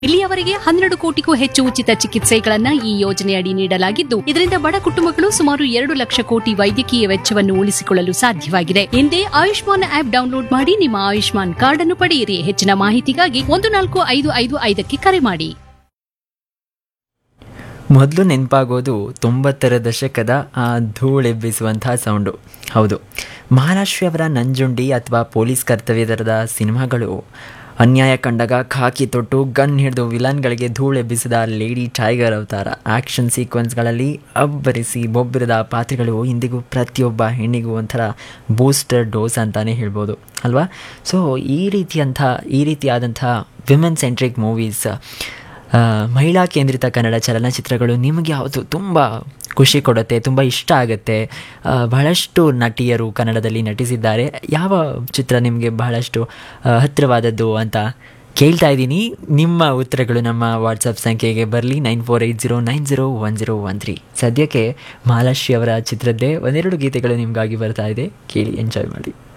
ಇಲ್ಲಿಯವರೆಗೆ ಹನ್ನೆರಡು ಕೋಟಿಗೂ ಹೆಚ್ಚು ಉಚಿತ ಚಿಕಿತ್ಸೆಗಳನ್ನ ಈ ಯೋಜನೆಯಡಿ ನೀಡಲಾಗಿದ್ದು ಇದರಿಂದ ಬಡ ಕುಟುಂಬಗಳು ಸುಮಾರು ಎರಡು ಲಕ್ಷ ಕೋಟಿ ವೈದ್ಯಕೀಯ ವೆಚ್ಚವನ್ನು ಉಳಿಸಿಕೊಳ್ಳಲು ಸಾಧ್ಯವಾಗಿದೆ ಹಿಂದೆ ಆಯುಷ್ಮಾನ್ ಆಪ್ ಡೌನ್ಲೋಡ್ ಮಾಡಿ ನಿಮ್ಮ ಆಯುಷ್ಮಾನ್ ಕಾರ್ಡ್ ಅನ್ನು ಪಡೆಯಿರಿ ಹೆಚ್ಚಿನ ಮಾಹಿತಿಗಾಗಿ ಒಂದು ನಾಲ್ಕು ಐದು ಐದು ಐದಕ್ಕೆ ಕರೆ ಮಾಡಿ ಮೊದಲು ನೆನಪಾಗೋದು ತೊಂಬತ್ತರ ದಶಕದ ಆ ಧೂಳೆಬ್ಬಿಸುವಂತಹ ಸೌಂಡು ಹೌದು ಮಹಾರಾಷ್ಟ್ರ ಅವರ ನಂಜುಂಡಿ ಅಥವಾ ಪೊಲೀಸ್ ಕರ್ತವ್ಯದರದ ಸಿನಿಮಾಗಳು ಅನ್ಯಾಯ ಕಂಡಾಗ ಖಾಕಿ ತೊಟ್ಟು ಗನ್ ಹಿಡಿದು ವಿಲನ್ಗಳಿಗೆ ಧೂಳೆಬ್ಬಿಸಿದ ಲೇಡಿ ಟೈಗರ್ ಅವತಾರ ಆ್ಯಕ್ಷನ್ ಸೀಕ್ವೆನ್ಸ್ಗಳಲ್ಲಿ ಅಬ್ಬರಿಸಿ ಬೊಬ್ಬಿರದ ಪಾತ್ರಗಳು ಇಂದಿಗೂ ಪ್ರತಿಯೊಬ್ಬ ಹೆಣ್ಣಿಗೂ ಒಂಥರ ಬೂಸ್ಟರ್ ಡೋಸ್ ಅಂತಲೇ ಹೇಳ್ಬೋದು ಅಲ್ವಾ ಸೊ ಈ ರೀತಿಯಂಥ ಈ ರೀತಿಯಾದಂಥ ವಿಮೆನ್ ಸೆಂಟ್ರಿಕ್ ಮೂವೀಸ್ ಆ, ಮಹಿಳಾ ಕೇಂದ್ರಿತ ಕನ್ನಡ ಚಲನಚಿತ್ರಗಳು ನಿಮಗೆ ಯಾವುದು ತುಂಬ ಖುಷಿ ಕೊಡುತ್ತೆ ತುಂಬ ಇಷ್ಟ ಆಗುತ್ತೆ ಆ, ಬಹಳಷ್ಟು ನಟಿಯರು ಕನ್ನಡದಲ್ಲಿ ನಟಿಸಿದ್ದಾರೆ ಯಾವ ಚಿತ್ರ ನಿಮಗೆ ಬಹಳಷ್ಟು ಆ, ಹತ್ತಿರವಾದದ್ದು ಅಂತ ಕೇಳ್ತಾ ಇದ್ದೀನಿ ನಿಮ್ಮ ಉತ್ತರಗಳು ನಮ್ಮ ವಾಟ್ಸಪ್ ಸಂಖ್ಯೆಗೆ ಬರಲಿ nine four eight zero nine zero one zero one three ಸದ್ಯಕ್ಕೆ ಮಹಾಲಕ್ಷ್ಮಿ ಅವರ ಚಿತ್ರದ್ದೇ ಒಂದೆರಡು ಗೀತೆಗಳು ನಿಮಗಾಗಿ ಬರ್ತಾ ಇದೆ ಕೇಳಿ ಎಂಜಾಯ್ ಮಾಡಿ